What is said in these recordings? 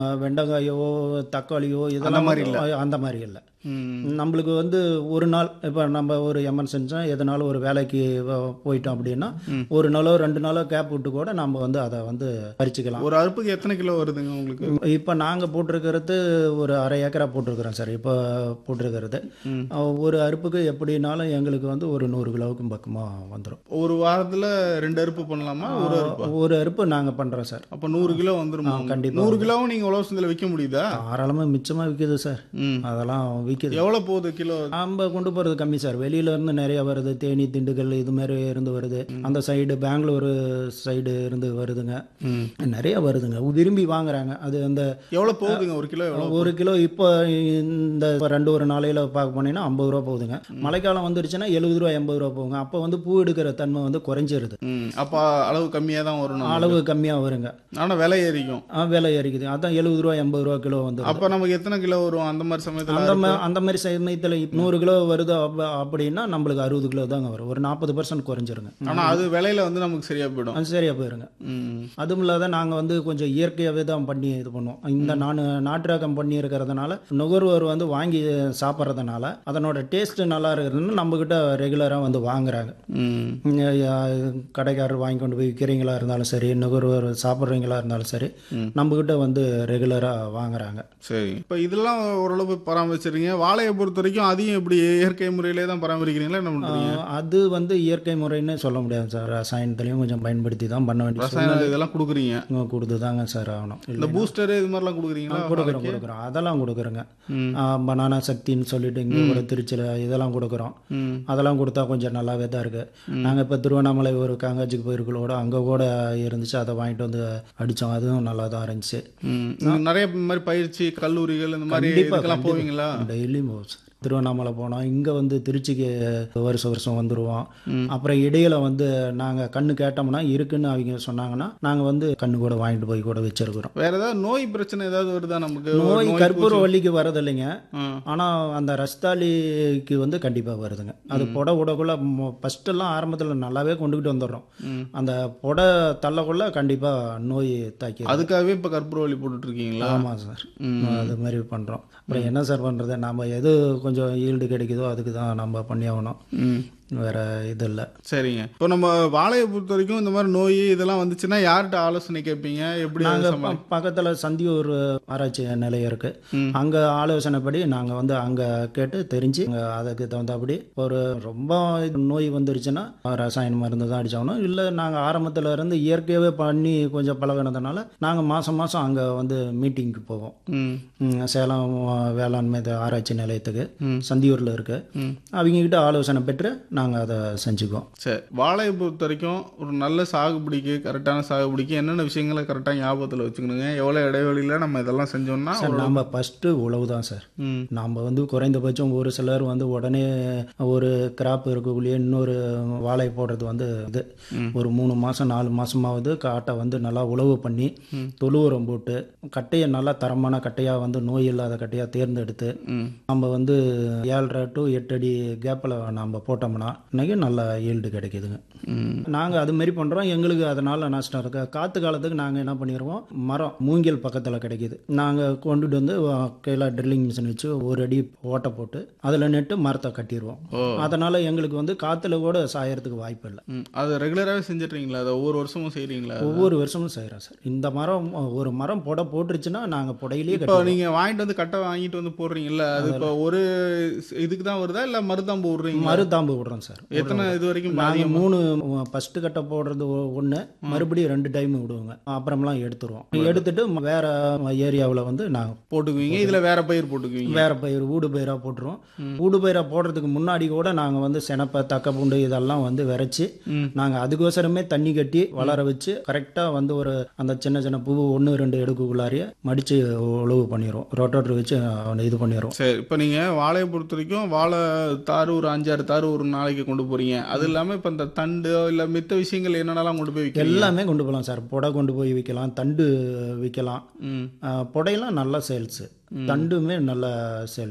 அஹ், வெண்டைக்காயோ தக்காளியோ இதெல்லாம் மாதிரி வந்து- அந்த மாதிரி இல்லை ம். நம்மளுக்கு வந்து ஒரு நாள் இப்போ நம்ம ஒரு எமர்ஜென்சியாக எதனாலும் ஒரு வேலைக்கு வ- போயிட்டோம் அப்படின்னா ஒரு நாளோ ரெண்டு நாளோ கேப் விட்டு கூட நம்ம வந்து அதை வந்து பறிச்சுக்கலாம் ஒரு அறுப்புக்கு எத்தனை கிலோ வருதுங்க உங்களுக்கு இப்போ நாங்கள் போட்டிருக்கிறது ஒரு அரை ஏக்கரா போட்டிருக்கிறோம் சார் இப்போ போட்டிருக்கிறது அஹ், ஒரு அறுப்புக்கு எப்படினாலும் எங்களுக்கு வந்து ஒரு நூறு கிலோவுக்கு பக்கமாக வந்துடும் ஒரு வாரத்துல ரெண்டு அறுப்பு பண்ணலாமா ஒரு அறுப்பா ஒரு அறுப்பு நாங்கள் பண்ணுறோம் சார் அப்ப நூறு கிலோ வந்துருமா கண்டிப்பா நூறு கிலோவும் நீங்க உழவு சந்தையில விற்க முடியுதா தாராளமாக மிச்சமாக விற்கிது சார் ம். அதெல்லாம் விற்கிது எவ்வளவு போகுது கிலோ நம்ம கொண்டு போகிறது கம்மி சார் வெளியில இருந்து நிறைய வருது தேனி திண்டுக்கல் இது மாதிரி இருந்து வருது அந்த சைடு பெங்களூரு சைடு இருந்து வருதுங்க நிறைய வருதுங்க விரும்பி வாங்குறாங்க அது அந்த எவ்வளவு போகுதுங்க ஒரு கிலோ எவ்வளவு ஒரு கிலோ இப்போ இந்த ரெண்டு ஒரு நாளையில் பார்க்க போனீங்கன்னா ஐம்பது ரூபா போகுதுங்க மழைக்காலம் வந்துருச்சுன்னா எழுபது ரூபா எண்பது ரூபா போகுங்க அப்போ வந்து பூ எடுக்கிற தன்மை வந்து குறைஞ்சிருது ம். அப்ப அளவு கம்மியா தான் வரும் நமக்கு. அளவு கம்மியாக வருங்க ஆனா விலை ஏறிக்கும் ஆ, விலை ஏறிக்குது அதான் எழுபது ரூபா எண்பது ரூபா கிலோ வந்து அப்ப நமக்கு எத்தனை கிலோ வரும் அந்த மாதிரி சமயத்துல அந்த மா- அந்த மாதிரி சமயத்தில் நூறு கிலோ வருது அப்ப- அப்படின்னா நம்மளுக்கு அறுபது கிலோ தாங்க வரும் ஒரு நாற்பது பர்சன்ட் குறைஞ்சிருங்க ஆனா அது விலையில வந்து நமக்கு சரியா போயிடும் அது சரியா போயிருங்க ம். அதுவும் இல்லாத நாங்கள் வந்து கொஞ்சம் இயற்கையாகவே தான் பண்ணி இது பண்ணுவோம் இந்த நான் நாட்டு ரகம் பண்ணி இருக்கிறதுனால நுகர்வோர் வந்து வாங்கி சாப்பிட்றதுனால அதனோட டேஸ்ட் நல்லா இருக்கிறதுனால நம்மக்கிட்ட ரெகுலராக வந்து வாங்குறாங்க ம். இங்க, யா- கடைக்காரர் வாங்கி கொண்டு போய் விற்கிறீங்களா இருந்தாலும் சரி நுகர்வோர் சாப்பிட்றீங்களா இருந்தாலும் சரி நம்மக்கிட்ட வந்து ரெகுலராக வாங்குறாங்க சரி இப்ப இதெல்லாம் ஓரளவு பராமரிச்சிருக்கீங்க வாழையை பொறுத்த வரைக்கும் அதையும் எப்படி இயற்கை முறையிலே தான் பராமரிக்கிறீங்களா என்ன பண்றீங்க ஆஹ், அது வந்து இயற்கை முறைன்னு சொல்ல முடியாது சார் ரசாயனத்துலேயும் கொஞ்சம் பயன்படுத்தி தான் பண்ண வேண்டிய ரசாயன இதெல்லாம் கொடுக்குறீங்க சூழ்நிலை கொடுத்து தாங்க சார் ஆகணும் இந்த பூஸ்டர் இது மாதிரிலாம் கொடுக்குறீங்களா கொடுக்குறோம் கொடுக்குறோம் அதெல்லாம் கொடுக்குறோங்க பனானா சக்தின்னு சொல்லிட்டு இங்கே கூட திருச்சியில் இதெல்லாம் கொடுக்குறோம் ம். அதெல்லாம் கொடுத்தா கொஞ்சம் நல்லாவே தான் இருக்கு நாங்கள் இப்போ திருவண்ணாமலை ஒரு காங்காஜிக்கு போயிருக்கோட அங்கே கூட இருந்துச்சு அதை வாங்கிட்டு வந்து அடித்தோம் அதுவும் நல்லா தான் இருந்துச்சு ம். நீங்க நிறைய இந்த மாதிரி பயிற்சி கல்லூரிகள் இந்த மாதிரி கண்டிப்பா, இதுக்கெல்லாம் போவீங்களா டெய்லியும் போவோம் சார் திருவண்ணாமலை போனோம் இங்கே வந்து திருச்சிக்கு வருஷம் வருஷம் வந்துடுவோம் அப்புறம் இடையில வந்து நாங்கள் கண்ணு கேட்டோம்னா இருக்குன்னு அவங்க சொன்னாங்கன்னா நாங்கள் வந்து கண்ணு கூட வாங்கிட்டு போய் கூட வச்சிருக்கிறோம் வேற ஏதாவது நோய் பிரச்சனை ஏதாவது வருதா நமக்கு ஒரு நோய் நோய் கற்பூர வள்ளிக்கு வரதில்லைங்க ம். ஆனால் அந்த ரஸ்தாலிக்கு வந்து கண்டிப்பாக வருதுங்க அது புடை விடக்குள்ள ஃபஸ்ட்டெல்லாம் ஆரம்பத்தில் நல்லாவே கொண்டுக்கிட்டு வந்துடுறோம் அந்த புடை தள்ளக்குள்ள கண்டிப்பாக நோய் தாக்கி அதுக்காகவே இப்ப கற்பூரவள்ளி போட்டுட்டு இருக்கீங்களா ஆமாம் சார் அது மாதிரி பண்ணுறோம் அப்புறம் என்ன சார் பண்ணுறது நம்ம எது கொஞ்சம் ஈல்டு கிடைக்குதோ அதுக்கு தான் நம்ம பண்ணி ஆகணும் ம். வேற இது இல்லை சரிங்க இப்போ நம்ம வாழையை பொறுத்த வரைக்கும் இந்த மாதிரி நோய் இதெல்லாம் வந்துச்சுன்னா யார்கிட்ட ஆலோசனை கேட்பீங்க எப்படி அதை நாங்கள் சமாளி- பக்கத்தில் சந்தியூர் ஆராய்ச்சி நிலையம் இருக்குது அங்கே ஆலோசனைப்படி நாங்கள் வந்து அங்கே கேட்டு தெரிஞ்சு அங்க அதுக்கு தகுந்தபடி ஒரு ரொம்ப நோய் வந்துருச்சுன்னா ரசாயன மருந்து தான் அடிச்சாகணும் இல்லை நாங்கள் ஆரம்பத்தில் இருந்து இயற்கையாகவே பண்ணி கொஞ்சம் பழகினதுனால நாங்கள் மாதம் மாதம் அங்கே வந்து மீட்டிங்க்கு போவோம் ம். ம், சேலம் வேளாண்மை த- ஆராய்ச்சி நிலையத்துக்கு சந்தியூரில் இருக்கு அவங்கக்கிட்ட ஆலோசனை பெற்று நாங்கள் அதை செஞ்சுக்குவோம் சரி வாழையை பொறுத்த வரைக்கும் ஒரு நல்ல சாகுபடிக்கு கரெக்டான சாகுபடிக்கு என்னென்ன விஷயங்களை கரெக்டாக ஞாபகத்தில் வச்சுக்கணுங்க எவ்வளோ இடைவெளியில் நம்ம இதெல்லாம் செஞ்சோம்னா சார் நாம் ஃபஸ்ட்டு உழவு தான் சார் ம். நாம் வந்து குறைந்தபட்சம் ஒரு சிலர் வந்து உடனே ஒரு கிராப் இருக்கக்குள்ளேயே இன்னொரு வாழை போடுறது வந்து இது ஒரு மூணு மாதம் நாலு மாதமாவது காட்டை வந்து நல்லா உழவு பண்ணி தொழு உரம் போட்டு கட்டையை நல்லா தரமான கட்டையாக வந்து நோய் இல்லாத கட்டையாக தேர்ந்தெடுத்து ம். நம்ம வந்து ஏழரை டு எட்டு அடி கேப்பில் நம்ம போட்டோம்னா இன்னைக்கு நல்ல ஈல்டு கிடைக்குதுங்க ம். நாங்கள் அது மாதிரி பண்ணுறோம் எங்களுக்கு அதனால் நஷ்டம் இருக்கு காற்று காலத்துக்கு நாங்கள் என்ன பண்ணிடுவோம் மரம் மூங்கில் பக்கத்தில் கிடைக்குது நாங்கள் கொண்டுட்டு வந்து கையில் ட்ரில்லிங் மிஷின் வச்சு ஒரு அடி ஓட்டை போட்டு அதில் நெட்டு மரத்தை கட்டிடுவோம் ஓ. அதனால் எங்களுக்கு வந்து காற்றுல கூட சாயறதுக்கு வாய்ப்பு இல்லை ம். அது ரெகுலராகவே செஞ்சிட்றீங்களா அதை ஒவ்வொரு வருஷமும் செய்கிறீங்களா ஒவ்வொரு வருஷமும் செய்கிறோம் சார் இந்த மரம் ஒரு மரம் புடை போட்டுருச்சுன்னா நாங்கள் புடையிலேயே இப்போ கட்டி நீங்கள் வாங்கிட்டு வந்து கட்டை வாங்கிட்டு வந்து போடுறீங்கல்ல அது இப்போ ஒரு இதுக்கு தான் வருதா இல்லை மருதாம்பு விடுறீங்க மருதாம்பு விடுறோம் சார் எத்தனை இது வரைக்கும் நாங்கள் மூணு ஃபஸ்ட்டு கட்டை போடுறது ஒன்று மறுபடியும் ரெண்டு டைம் விடுவோங்க அப்புறம்லாம் எடுத்துருவோம் எடுத்துட்டு வேற ஏரியாவில் வந்து நாங்கள் போட்டுக்குவீங்க இதில் வேற பயிர் போட்டுக்குவீங்க வேற பயிர் ஊடு பயிராக போட்டுருவோம் ஊடு பயிராக போடுறதுக்கு முன்னாடி கூட நாங்கள் வந்து செனப்பை தக்க பூண்டு இதெல்லாம் வந்து விரைச்சி நாங்கள் அதுக்கோசரமே தண்ணி கட்டி வளர வச்சு கரெக்டாக வந்து ஒரு அந்த சின்ன சின்ன பூ ஒன்று ரெண்டு எடுக்குள்ளாரியே மடித்து உழவு பண்ணிடுவோம் ரொட்டோட்டர் வச்சு அவனை இது பண்ணிடுவோம் சரி இப்போ நீங்கள் வாழையை பொறுத்த வரைக்கும் வாழை தாறு ஒரு அஞ்சாறு தாறு ஒரு நாளைக்கு கொண்டு போறீங்க அது இல்லாமல் இப்போ இந்த தண்டு இல்லை மித்த விஷயங்கள் என்னென்னலாம் கொண்டு போய் விற்கிறீங்க எல்லாமே கொண்டு போகலாம் சார் புடை கொண்டு போய் விற்கலாம் தண்டு விற்கலாம் ம் ஆஹ் புடையெல்லாம் நல்ல சேல்ஸு தண்டுமே நல்ல சேல்ஸு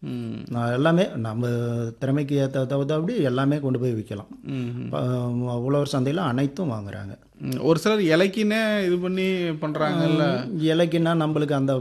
ம் நான் எல்லாமே நம்ம திறமைக்கு ஏற்ற தகுந்தபடி எல்லாமே கொண்டு போய் விற்கலாம் ம் இப்போ உழவர் சந்தையில் அனைத்தும் வாங்குறாங்க ம். ஒரு சிலர் இலைக்குன்னே இது பண்ணி பண்றாங்கல்ல இலைக்குன்னா நம்மளுக்கு அந்த